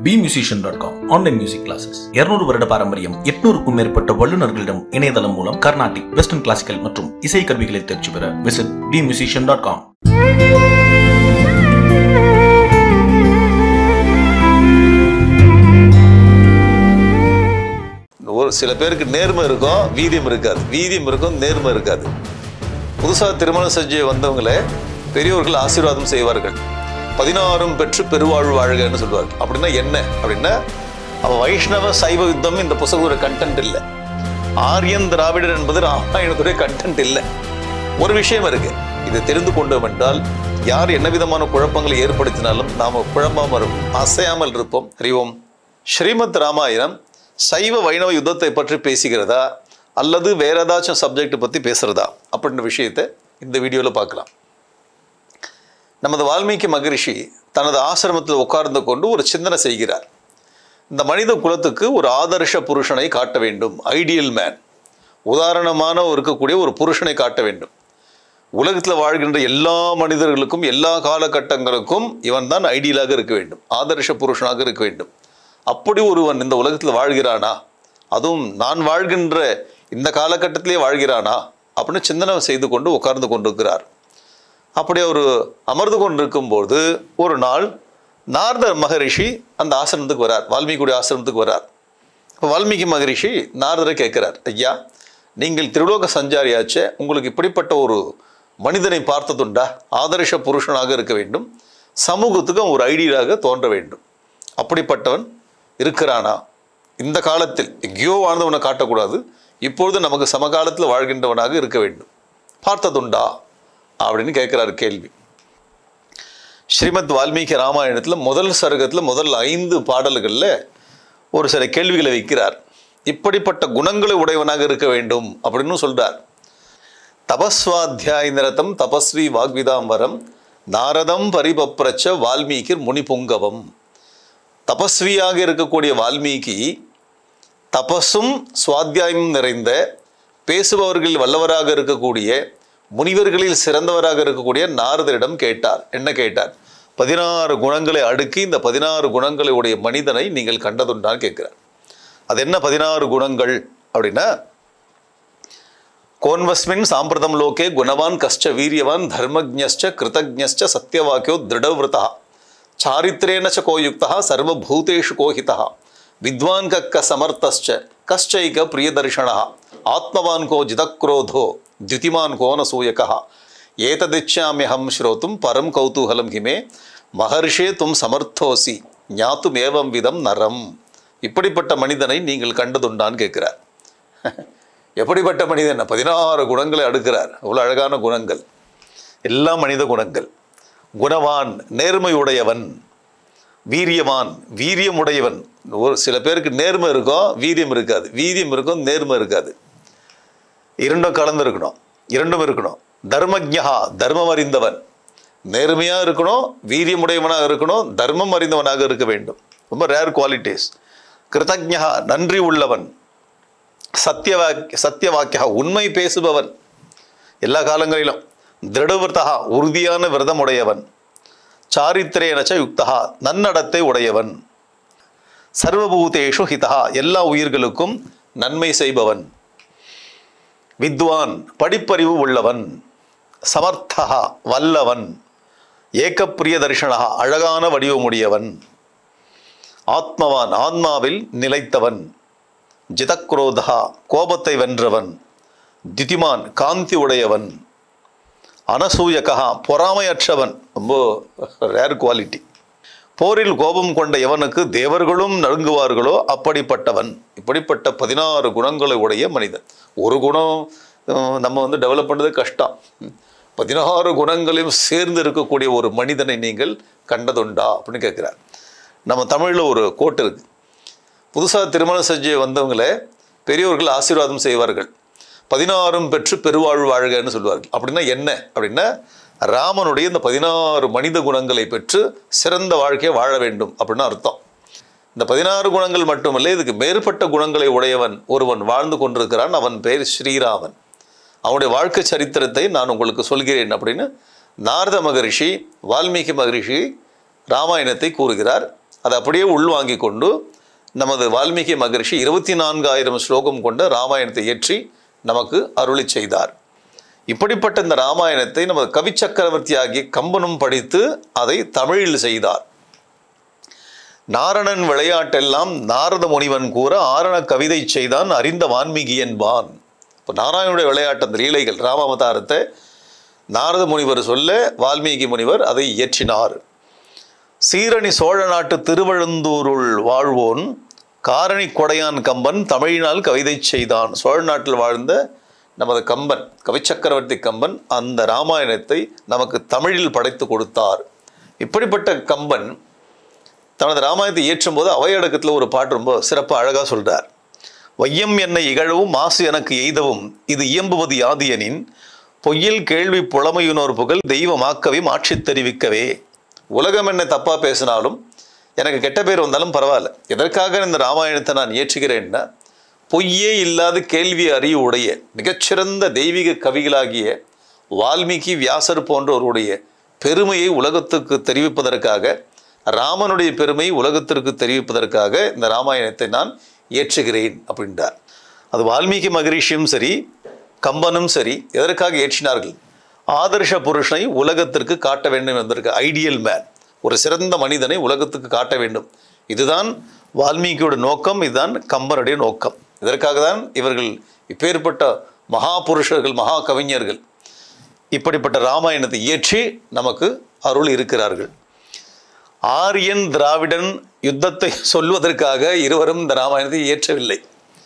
B musician dot com online music classes இருநூறு வருட பாரம்பரியம் எட்நூறுக்கும் மேற்பட்ட வல்லுநர்களிடம் இணையதளம் மூலம் கர்நாடிக் வெஸ்டர்ன் கிளாசிக்கல் மற்றும் இசை கருவிகளை தேர்ச்சி பெற visit B musician dot com ஒரு சில பேருக்கு நேர்மை இருக்கும் வீரியம் இருக்காது வீரியம் இருக்கும் நேர்மை இருக்காது புதுசாக திருமணம் செஞ்சு வந்தவங்களே பெரியவர்கள் ஆசீர்வாதம் செய்வார்கள் பதினாறும் பெற்று பெருவாழ்வு வாழ்கன்னு சொல்லுவார்கள் அப்படின்னா என்ன அப்படின்னா அவன் வைஷ்ணவ சைவ யுத்தம் இந்த புத்தகத்தோட கண்டென்ட் இல்லை ஆரியன் திராவிடர் என்பது ராமாயணத்துடைய கண்டென்ட் இல்லை ஒரு விஷயம் இருக்கு இதை தெரிந்து கொண்டோம் என்றால் யார் என்ன விதமான குழப்பங்களை ஏற்படுத்தினாலும் நாம குழம்பாமல் இருப்போம் அசையாமல் இருப்போம் அறிவோம் ஸ்ரீமத் ராமாயணம் சைவ வைணவ யுத்தத்தை பற்றி பேசுகிறதா அல்லது வேற ஏதாச்சும் சப்ஜெக்ட் பற்றி பேசுகிறதா அப்படின்ற விஷயத்தை இந்த வீடியோவில் பார்க்கலாம் நமது வால்மீகி மகரிஷி தனது ஆசிரமத்தில் உட்கார்ந்து கொண்டு ஒரு சிந்தனை செய்கிறார் இந்த மனித குலத்துக்கு ஒரு ஆதர்ஷ புருஷனை காட்ட வேண்டும் ஐடியல் மேன் உதாரணமான இருக்கக்கூடிய ஒரு புருஷனை காட்ட வேண்டும் உலகத்தில் வாழ்கின்ற எல்லா மனிதர்களுக்கும் எல்லா காலகட்டங்களுக்கும் இவன் தான் ஐடியலாக இருக்க வேண்டும் ஆதர்ஷ புருஷனாக இருக்க வேண்டும் அப்படி ஒருவன் இந்த உலகத்தில் வாழ்கிறானா அதுவும் நான் வாழ்கின்ற இந்த காலகட்டத்திலே வாழ்கிறானா அப்படின்னு சிந்தனை செய்து கொண்டு உட்கார்ந்து கொண்டிருக்கிறார் அப்படி அவர் அமர்ந்து கொண்டிருக்கும்போது ஒரு நாள் நாரதர் மகரிஷி அந்த ஆசிரமத்துக்கு வரார் வால்மீகியுடைய ஆசிரமத்துக்கு வரார் இப்போ வால்மீகி மகரிஷி நாரதரை கேட்குறார் ஐயா நீங்கள் திருலோக சஞ்சாரியாச்சே உங்களுக்கு இப்படிப்பட்ட ஒரு மனிதனை பார்த்ததுண்டா ஆதர்ஷ புருஷனாக இருக்க வேண்டும் சமூகத்துக்கு அவன் ஒரு ஐடியலாக தோன்ற வேண்டும் அப்படிப்பட்டவன் இருக்கிறானா இந்த காலத்தில் எங்கேயோ வாழ்ந்தவனை காட்டக்கூடாது இப்பொழுது நமக்கு சமகாலத்தில் வாழ்கின்றவனாக இருக்க வேண்டும் பார்த்ததுண்டா அப்படின்னு கேட்குறாரு கேள்வி ஸ்ரீமத் வால்மீகி ராமாயணத்தில் முதல் சருகத்தில் முதல் ஐந்து பாடல்களில் ஒரு சில கேள்விகளை வைக்கிறார் இப்படிப்பட்ட குணங்களை உடையவனாக இருக்க வேண்டும் அப்படின்னு சொல்றார் தபஸ்வாத்தியாய நிரதம் தபஸ்வி வாக்விதாம்பரம் நாரதம் பரிபப்ரச்ச வால்மீகி முனிபுங்கவம் தபஸ்வியாக இருக்கக்கூடிய வால்மீகி தபஸும் சுவாத்தியாயமும் நிறைந்த பேசுபவர்களில் வல்லவராக இருக்கக்கூடிய முனிவர்களில் சிறந்தவராக இருக்கக்கூடிய நாரதரிடம் கேட்டார் என்ன கேட்டார் பதினாறு குணங்களை அடுக்கி இந்த பதினாறு குணங்களை உடைய மனிதனை நீங்கள் கண்டதுண்டான்னு கேட்கிறார் அது என்ன பதினாறு குணங்கள் அப்படின்னா கோன்வஸ்மின் சாம்பிரதம் லோகே குணவான் கஷ்ட வீரியவான் தர்மஜ்ஞச்ச கிருதஜ்ஞச்ச சத்தியவாக்கியோ திருடவிரதா சாரித்ரேன ச கோயுக்தா சர்வபூதேஷு கோஹிதா வித்வான் கக்க சமர்த்தச்ச கஷ்டைக பிரியதர்ஷனா ஆத்மவான் கோ ஜிதக்ரோதோ द्युतिमान् को न सूयकः एतदिच्छाम्यहं श्रोतुं परं कौतूहलं हिमे மகர்ஷே தும் சமர்த்தோசி ஞாத்தும் ஏவம் விதம் நரம் இப்படிப்பட்ட மனிதனை நீங்கள் கண்டதுண்டான்னு கேட்கிறார் எப்படிப்பட்ட மனிதன் பதினாறு குணங்களை அடுக்கிறார் அவ்வளோ அழகான குணங்கள் எல்லா மனித குணங்கள் குணவான் நேர்மையுடையவன் வீரியவான் வீரியமுடையவன் ஒரு சில பேருக்கு நேர்மை இருக்கும் வீரியம் இருக்காது வீரியம் இருக்கும் நேர்மை இருக்காது இரண்டும் கலந்து இருக்கணும் இரண்டும் இருக்கணும் தர்மஜா தர்மம் அறிந்தவன் நேர்மையாக இருக்கணும் வீரியமுடையவனாக இருக்கணும் தர்மம் அறிந்தவனாக இருக்க வேண்டும் ரொம்ப ரேர் குவாலிட்டிஸ் கிருதஜா நன்றி உள்ளவன் சத்தியவாக் சத்தியவாக்கியா உண்மை பேசுபவன் எல்லா காலங்களிலும் திருடவிரதா உறுதியான விரதம் உடையவன் சாரித்திரேனச்ச யுக்தா நன்னடத்தை உடையவன் சர்வபூதேஷு ஹிதா எல்லா உயிர்களுக்கும் நன்மை செய்பவன் வித்வான் படிப்பறிவு உள்ளவன் சமர்த்தா வல்லவன் ஏகப்பிரிய தரிசனா அழகான வடிவமுடையவன் ஆத்மவான் ஆத்மாவில் நிலைத்தவன் ஜிதக்ரோதா கோபத்தை வென்றவன் திதிமான் காந்தி உடையவன் அனசூயகா பொறாமையற்றவன் ரொம்ப ரேர் குவாலிட்டி போரில் கோபம் கொண்ட எவனுக்கு தேவர்களும் நடுங்குவார்களோ அப்படிப்பட்டவன் இப்படிப்பட்ட பதினாறு குணங்களை உடைய மனிதன் ஒரு குணம் அஹ், நம்ம வந்து டெவலப் பண்ணுறது கஷ்டம் பதினாறு குணங்களையும் சேர்ந்து இருக்கக்கூடிய ஒரு மனிதனை நீங்கள் கண்டதுண்டா அப்படின்னு கேட்குறார் நம்ம தமிழில் ஒரு கோட்டு இருக்கு புதுசாக திருமணம் செஞ்சு வந்தவங்களே பெரியவர்கள் ஆசீர்வாதம் செய்வார்கள் பதினாறும் பெற்று பெருவாழ்வு வாழ்கன்னு சொல்லுவார்கள் அப்படின்னா என்ன அப்படின்னா ராமனுடைய இந்த பதினாறு மனித குணங்களை பெற்று சிறந்த வாழ்க்கையை வாழ வேண்டும் அப்படின்னு அர்த்தம் இந்த பதினாறு குணங்கள் மட்டுமல்ல இதுக்கு மேற்பட்ட குணங்களை உடையவன் ஒருவன் வாழ்ந்து கொண்டிருக்கிறான் அவன் பெயர் ஸ்ரீராமன் அவனுடைய வாழ்க்கை சரித்திரத்தை நான் உங்களுக்கு சொல்கிறேன் அப்படின்னு நாரத மகரிஷி வால்மீகி மகரிஷி ராமாயணத்தை கூறுகிறார் அதை அப்படியே உள்வாங்கிக் கொண்டு நமது வால்மீகி மகரிஷி இருபத்தி நான்காயிரம் ஸ்லோகம் கொண்ட ராமாயணத்தை இயற்றி நமக்கு அருளி செய்தார் இப்படிப்பட்ட இந்த ராமாயணத்தை நமது கவி சக்கரவர்த்தியாகிய கம்பனும் படித்து அதை தமிழில் செய்தார் நாரணன் விளையாட்டெல்லாம் நாரத முனிவன் கூற ஆரண கவிதை செய்தான் அறிந்த வான்மீகி என்பான் இப்போ நாராயணனுடைய விளையாட்டு அந்த லீலைகள் ராமாவதாரத்தை நாரத முனிவர் சொல்ல வால்மீகி முனிவர் அதை இயற்றினார் சீரணி சோழ நாட்டு திருவழுந்தூருள் வாழ்வோன் காரணி கொடையான் கம்பன் தமிழினால் கவிதை செய்தான் சோழ நாட்டில் வாழ்ந்த நமது கம்பன் கவிச்சக்கரவர்த்தி கம்பன் அந்த ராமாயணத்தை நமக்கு தமிழில் படைத்து கொடுத்தார் இப்படிப்பட்ட கம்பன் தனது ராமாயணத்தை இயற்றும் போது அவையடக்கத்தில் ஒரு பாட்டு ரொம்ப சிறப்பாக அழகாக சொல்றார் வையம் என்னை இகழவும் மாசு எனக்கு எய்தவும் இது இயம்புவது யாதியனின் பொய்யில் கேள்வி புலமையுனோர் புகழ் தெய்வமாக்கவே மாற்றி தெரிவிக்கவே உலகம் என்னை தப்பாக பேசினாலும் எனக்கு கெட்ட பேர் வந்தாலும் பரவாயில்ல எதற்காக இந்த ராமாயணத்தை நான் இயற்றுகிறேன்னா பொய்யே இல்லாத கேள்வி அறிவு உடைய மிகச்சிறந்த தெய்வீக கவிகளாகிய வால்மீகி வியாசர் போன்றோருடைய பெருமையை உலகத்துக்கு தெரிவிப்பதற்காக ராமனுடைய பெருமை உலகத்திற்கு தெரிவிப்பதற்காக இந்த ராமாயணத்தை நான் இயற்றுகிறேன் அப்படின்றார் அது வால்மீகி மகரிஷியும் சரி கம்பனும் சரி எதற்காக இயற்றினார்கள் ஆதர்ஷ புருஷனை உலகத்திற்கு காட்ட வேண்டும் என்பதற்கு ஐடியல் மேன் ஒரு சிறந்த மனிதனை உலகத்துக்கு காட்ட வேண்டும் இதுதான் வால்மீகியோட நோக்கம் இதுதான் கம்பனுடைய நோக்கம் இதற்காக தான் இவர்கள் இப்பேற்பட்ட மகா புருஷர்கள் மகா கவிஞர்கள் இப்படிப்பட்ட ராமாயணத்தை இயற்றி நமக்கு அருள் இருக்கிறார்கள் ஆரியன் திராவிடன் யுத்தத்தை சொல்வதற்காக இருவரும் இந்த ராமாயணத்தை இயற்றவில்லை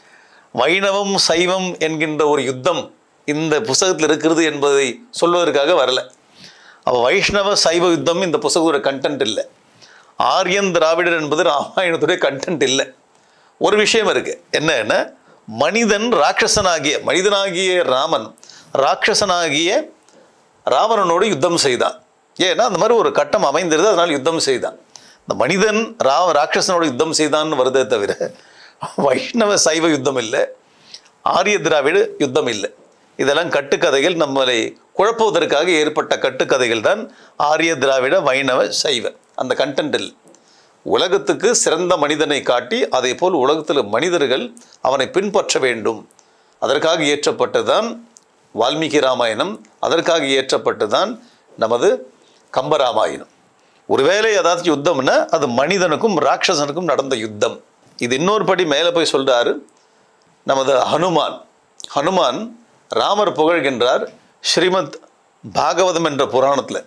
வைணவம் சைவம் என்கின்ற ஒரு யுத்தம் இந்த புஸ்தகத்தில் இருக்கிறது என்பதை சொல்வதற்காக வரல அப்போ வைஷ்ணவ சைவ யுத்தம் இந்த புஸ்தகத்தோட கண்டென்ட் இல்லை ஆரியன் திராவிடர் என்பது ராமாயணத்துடைய கண்டென்ட் இல்லை ஒரு விஷயம் இருக்கு என்னன்னா மனிதன் ராட்சசனாகிய மனிதனாகிய ராமன் ராட்சசனாகிய ராவணனோடு யுத்தம் செய்தான் ஏன்னா அந்த மாதிரி ஒரு கட்டம் அமைந்திருது அதனால் யுத்தம் செய்தான் இந்த மனிதன் ரா ராட்சசனோட யுத்தம் செய்தான்னு வருதே தவிர வைஷ்ணவ சைவ யுத்தம் இல்லை ஆரிய திராவிட யுத்தம் இல்லை இதெல்லாம் கட்டுக்கதைகள் நம்மளை குழப்புவதற்காக ஏற்பட்ட கட்டுக்கதைகள் தான் ஆரிய திராவிட வைணவ சைவ அந்த கண்டென்ட் இல்லை உலகத்துக்கு சிறந்த மனிதனை காட்டி அதே போல் உலகத்தில் மனிதர்கள் அவனை பின்பற்ற வேண்டும் அதற்காக இயற்றப்பட்டதுதான் வால்மீகி ராமாயணம் அதற்காக இயற்றப்பட்டதுதான் நமது கம்பராமாயணம் ஒருவேளை ஏதாச்சும் யுத்தம்னா அது மனிதனுக்கும் ராட்சசனுக்கும் நடந்த யுத்தம் இது இன்னொரு படி மேலே போய் சொல்றாரு நமது ஹனுமான் ஹனுமான் ராமர் புகழ்கின்றார் ஸ்ரீமத் பாகவதம் என்ற புராணத்தில்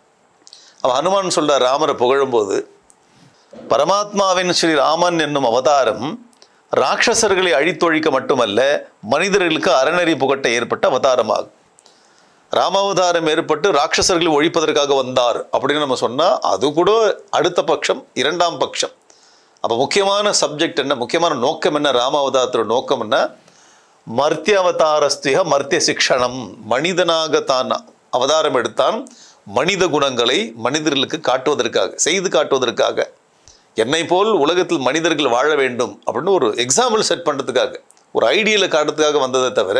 அவன் ஹனுமான் சொல்றார் ராமரை புகழும்போது பரமாத்மாவின் ஸ்ரீ ராமன் என்னும் அவதாரம் ராட்சசர்களை அழித்தொழிக்க மட்டுமல்ல மனிதர்களுக்கு அறநெறி புகட்ட ஏற்பட்ட அவதாரமாகும் ராமாவதாரம் ஏற்பட்டு ராட்சசர்களை ஒழிப்பதற்காக வந்தார் அப்படின்னு நம்ம சொன்னால் அது கூட அடுத்த பட்சம் இரண்டாம் பட்சம் அப்போ முக்கியமான சப்ஜெக்ட் என்ன முக்கியமான நோக்கம் என்ன ராமாவதாரத்தோட நோக்கம் என்ன மர்த்திய அவதாரஸ்திக மர்த்திய சிக்ஷணம் மனிதனாக தான் அவதாரம் எடுத்தான் மனித குணங்களை மனிதர்களுக்கு காட்டுவதற்காக செய்து காட்டுவதற்காக என்னை போல் உலகத்தில் மனிதர்கள் வாழ வேண்டும் அப்படின்னு ஒரு எக்ஸாம்பிள் செட் பண்ணுறதுக்காக ஒரு ஐடியலை காட்டுறதுக்காக வந்ததை தவிர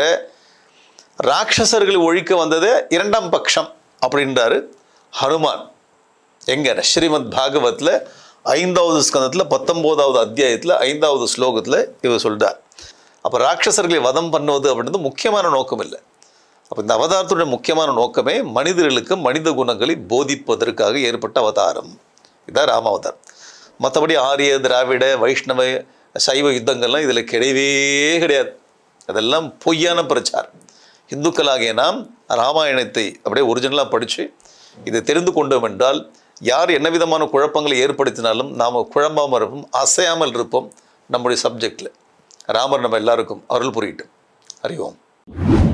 ராட்சசர்களை ஒழிக்க வந்ததே இரண்டாம் பட்சம் அப்படின்றாரு ஹனுமான் எங்க ஸ்ரீமத் பாகவத்தில் ஐந்தாவது ஸ்கந்தத்தில் பத்தொம்போதாவது அத்தியாயத்தில் ஐந்தாவது ஸ்லோகத்தில் இவர் சொல்றார் அப்போ ராட்சசர்களை வதம் பண்ணுவது அப்படின்றது முக்கியமான நோக்கம் இல்லை அப்போ இந்த அவதாரத்துடைய முக்கியமான நோக்கமே மனிதர்களுக்கு மனித குணங்களை போதிப்பதற்காக ஏற்பட்ட அவதாரம் இதான் ராமாவதாரம் மற்றபடி ஆரிய திராவிட வைஷ்ணவ சைவ யுத்தங்கள்லாம் இதில் கிடையவே கிடையாது அதெல்லாம் பொய்யான பிரச்சாரம் இந்துக்களாகிய நாம் ராமாயணத்தை அப்படியே ஒரிஜினலாக படித்து இதை தெரிந்து கொண்டோம் என்றால் யார் என்ன விதமான குழப்பங்களை ஏற்படுத்தினாலும் நாம் குழம்பாமல் இருப்போம் அசையாமல் இருப்போம் நம்முடைய சப்ஜெக்டில் ராமர் நம்ம எல்லாருக்கும் அருள் புரியட்டும் அறிவோம்